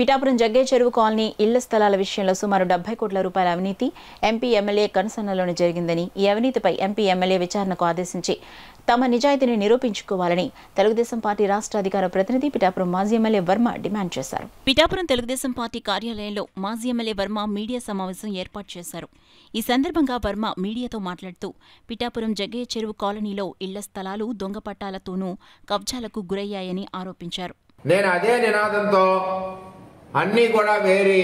పిఠాపురం జగ్గే చెరువు కాలనీ ఇళ్ల స్థలాల విషయంలో సుమారు డెబ్బై కోట్ల రూపాయల అవినీతి ఎంపీ ఎమ్మెల్యే కనుసన్నలోనే జరిగిందని ఈ అవినీతిపై ఎంపీ ఎమ్మెల్యే విచారణకు ఆదేశించి తమ నిజాయితీని నిరూపించుకోవాలని తెలుగుదేశం పార్టీ రాష్ట్ర అధికార ప్రతినిధి పిఠాపురం మాజీ ఎమ్మెల్యే వర్మ డిమాండ్ చేశారు పిఠాపురం తెలుగుదేశం పార్టీ కార్యాలయంలో మాజీ ఎమ్మెల్యే వర్మ మీడియా సమావేశం ఏర్పాటు చేశారు ఈ సందర్భంగా వర్మ మీడియాతో మాట్లాడుతూ పిఠాపురం జగ్గయ్య చెరువు కాలనీలో ఇళ్ల స్థలాలు దొంగ పట్టాలతోనూ కబ్జాలకు గురయ్యాయని ఆరోపించారు నేను అదే నినాదంతో అన్నీ కూడా వేరి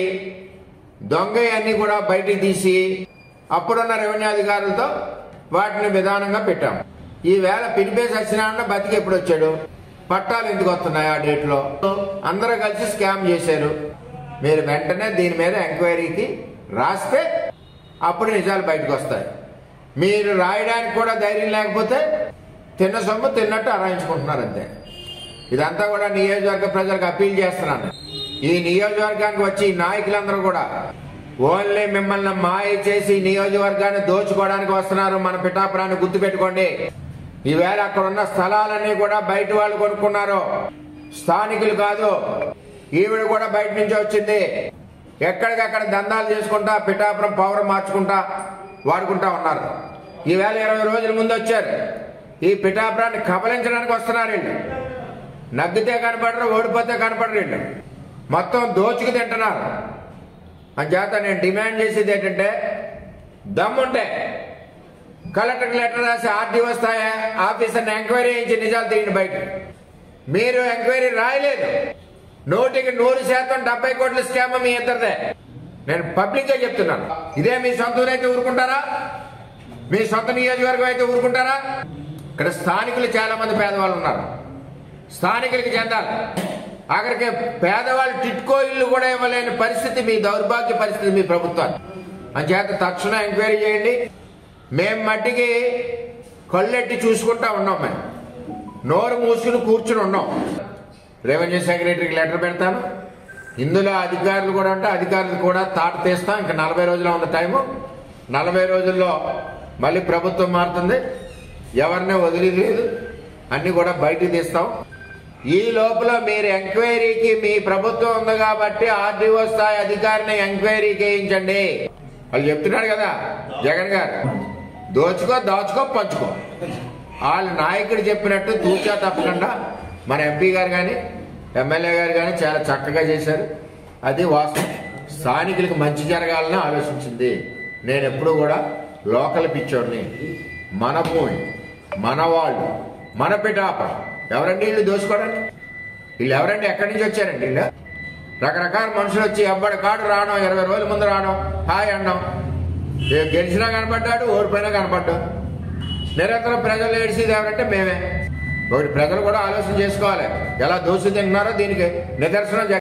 దొంగ అన్ని కూడా బయటికి తీసి అప్పుడున్న రెవెన్యూ అధికారులతో వాటిని విధానంగా పెట్టాం ఈ వేళ పిలిపే సత్యనారాయణ బతికి ఎప్పుడు వచ్చాడు పట్టాలు ఎందుకు వస్తున్నాయి ఆ డేట్లో అందరూ కలిసి స్కామ్ చేశారు మీరు వెంటనే దీని మీద ఎంక్వైరీకి రాస్తే అప్పుడు నిజాలు బయటకు వస్తాయి మీరు రాయడానికి కూడా ధైర్యం లేకపోతే తిన్న సొమ్ము తిన్నట్టు అరాయించుకుంటున్నారు అంతే ఇదంతా కూడా నియోజకవర్గ ప్రజలకు అప్పీల్ చేస్తున్నాను ఈ నియోజకవర్గానికి వచ్చి ఈ నాయకులందరూ కూడా ఓన్లీ మిమ్మల్ని మాయ చేసి ఈ నియోజకవర్గాన్ని దోచుకోవడానికి వస్తున్నారు మన పిఠాపురాన్ని గుర్తుపెట్టుకోండి ఈవేళ అక్కడ ఉన్న స్థలాలన్నీ కూడా బయట వాళ్ళు కొనుక్కున్నారు స్థానికులు కాదు ఈవిడ కూడా బయట నుంచి వచ్చింది ఎక్కడికక్కడ దందాలు చేసుకుంటా పిఠాపురం పవర్ మార్చుకుంటా వాడుకుంటా ఉన్నారు ఈవేళ ఇరవై రోజుల ముందు వచ్చారు ఈ పిఠాపురాన్ని కబలించడానికి వస్తున్నారు వీళ్ళు నగ్గితే కనపడరు ఓడిపోతే కనపడరు వీళ్ళు మొత్తం దోచుకు తింటున్నారు అంచేత నేను డిమాండ్ చేసేది ఏంటంటే దమ్ముంటే కలెక్టర్ లెటర్ రాసి ఆర్టీఓ స్థాయి ఆఫీసర్ని ఎంక్వైరీ చేయించి నిజాలు తీయండి బయట మీరు ఎంక్వైరీ రాయలేదు నూటికి నూరు శాతం డెబ్బై కోట్ల స్కామ్ మీ ఇద్దరిదే నేను పబ్లిక్ గా చెప్తున్నాను ఇదే మీ సొంత ఊరు అయితే ఊరుకుంటారా మీ సొంత నియోజకవర్గం అయితే ఊరుకుంటారా ఇక్కడ స్థానికులు చాలా మంది పేదవాళ్ళు ఉన్నారు స్థానికులకి చెందాలి ఆఖరికి పేదవాళ్ళు టిట్కో ఇల్లు కూడా ఇవ్వలేని పరిస్థితి మీ దౌర్భాగ్య పరిస్థితి మీ ప్రభుత్వాన్ని అంచేత తక్షణం ఎంక్వైరీ చేయండి మేం మట్టికి కళ్ళెట్టి చూసుకుంటా ఉన్నాం మేము నోరు మూసుకుని కూర్చుని ఉన్నాం రెవెన్యూ సెక్రటరీకి లెటర్ పెడతాను ఇందులో అధికారులు కూడా అంటే అధికారులు కూడా తాట తీస్తాం ఇంకా నలభై రోజులు ఉన్న టైము నలభై రోజుల్లో మళ్ళీ ప్రభుత్వం మారుతుంది ఎవరిని వదిలేదు అన్ని కూడా బయటికి తీస్తాం ఈ లోపల మీరు ఎంక్వైరీకి మీ ప్రభుత్వం ఉంది కాబట్టి ఆర్డీఓ స్థాయి అధికారిని ఎంక్వైరీ చేయించండి వాళ్ళు చెప్తున్నాడు కదా జగన్ గారు దోచుకో దాచుకో పంచుకో వాళ్ళ నాయకుడు చెప్పినట్టు తూచా తప్పకుండా మన ఎంపీ గారు కానీ ఎమ్మెల్యే గారు కానీ చాలా చక్కగా చేశారు అది వాస్తవం స్థానికులకు మంచి జరగాలని ఆలోచించింది నేను ఎప్పుడు కూడా లోకల్ పిచ్చోడిని మన భూమి మన వాళ్ళు మన పిటాప ఎవరండి వీళ్ళు దోసుకోవడానికి వీళ్ళు ఎవరండి ఎక్కడి నుంచి వచ్చారండి వీళ్ళు రకరకాల మనుషులు వచ్చి ఎవ్వడి కాడు రావడం ఇరవై రోజుల ముందు రావడం హాయ్ అనడం ఏ గెలిచినా కనపడ్డాడు ఓడిపోయినా కనపడ్డాడు నిరంతరం ప్రజలు ఏడిసేది ఎవరంటే మేమే ఒకటి ప్రజలు కూడా ఆలోచన చేసుకోవాలి ఎలా దోషి తింటున్నారో దీనికి నిదర్శనం జగన్